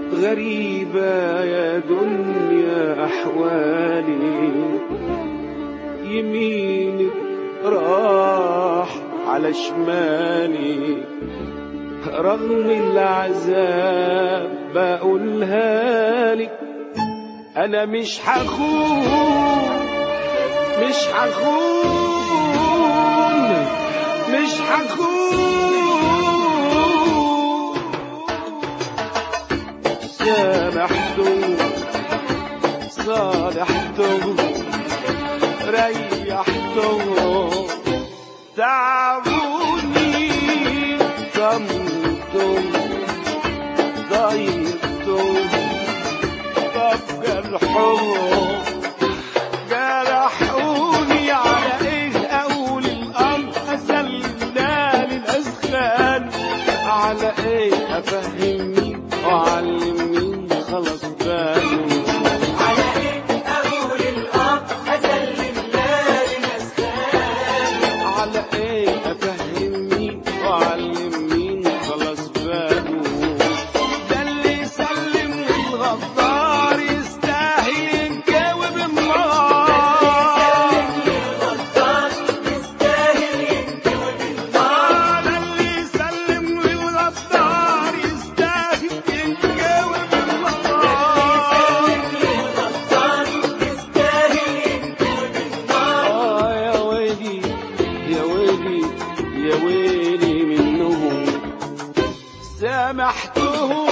غريبة يا دنيا أحوالي يمينك راح على شمالي رغم العذاب بقولها لك أنا مش هخون مش هخون مش هخون سامحته صالحته ريحته تعبوني صمتم ضيقتم طب جرحهم جرحوني على ايه اول الامر اسلمنا للاسخان على ايه افهم مين واعلم مين خلاص باله على ايه اقول الاب اسلم لازم اسخان على ايه افهم مين واعلم مين خلاص باله ده اللي يسلم للغدار يستاهل ينجاوب النار الغدار يستاهل ينجوب آه، ده اللي يسلم للغدار يستاهل ينجاوب النار الغدار يستاهل ينجوب النار آه يا ويلي يا ويلي يا ويلي منهم سامحتهم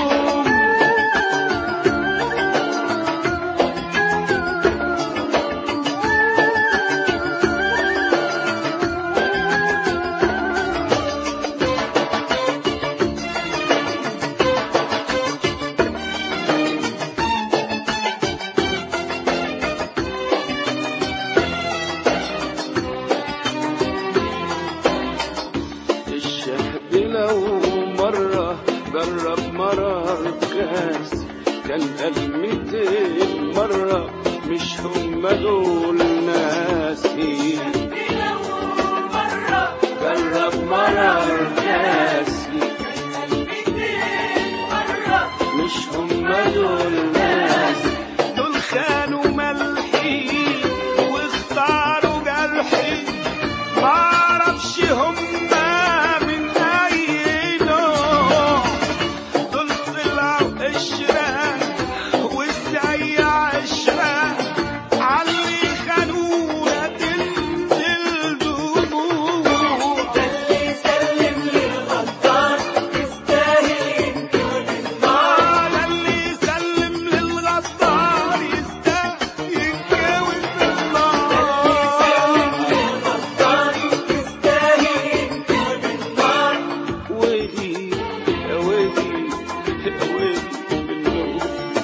الشهد لو مرة جرب مرار كاس كان قلمتين مرة مش هم دول ناسي لو مرة جرب مرار كاسي ميتين مرة مش هم دول ناسي دول خانوا ملحي واختاروا جرحي معرفش هم من اي نوع دول طلعوا قشرة وازاي عشرة علي خانونا تنزل دموع اللي يسلم للغدار يستاهل ينجوب النار آه، اللي يسلم للغدار يستاهل يتجاوز بالنار الغدار يستاهل ينجوب النار ويلي يا ويلي يا ويلي منهم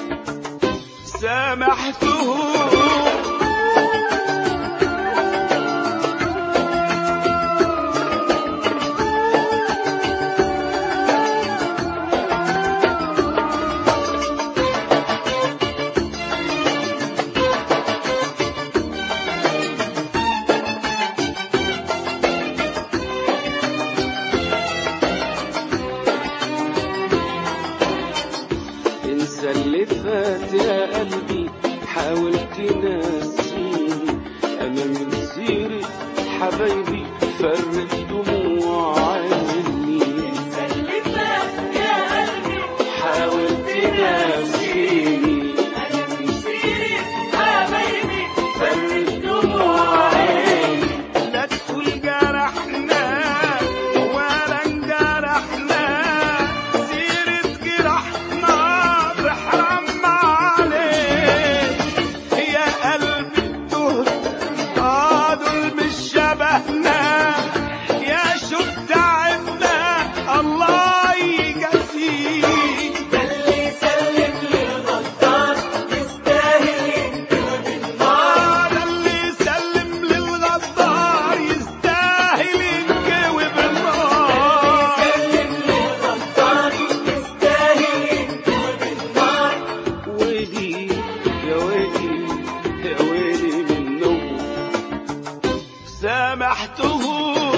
سامحتهم انسى اللي فات يا قلبي حاول تنسيني انا من سيرة حبايبي فرق دموع عني سلمت يا قلبي حاول تنسيني أنا من سيرة حبايبي فرق دموع عيني لا تقول جرحنا ولا انجرحنا سيرة جرحنا تحرم عليك يا قلبي تهت اه دول مش شبهنا يا شو تعبنا الله يجازيك اللي يسلم للغدار يستاهل ينجوب النار آه، ده اللي يسلم للغدار يستاهل ينجوب النار يسلم للغدار يستاهل ينجوب النار ويلي يا ويلي يا ويلي منهم سامحتهم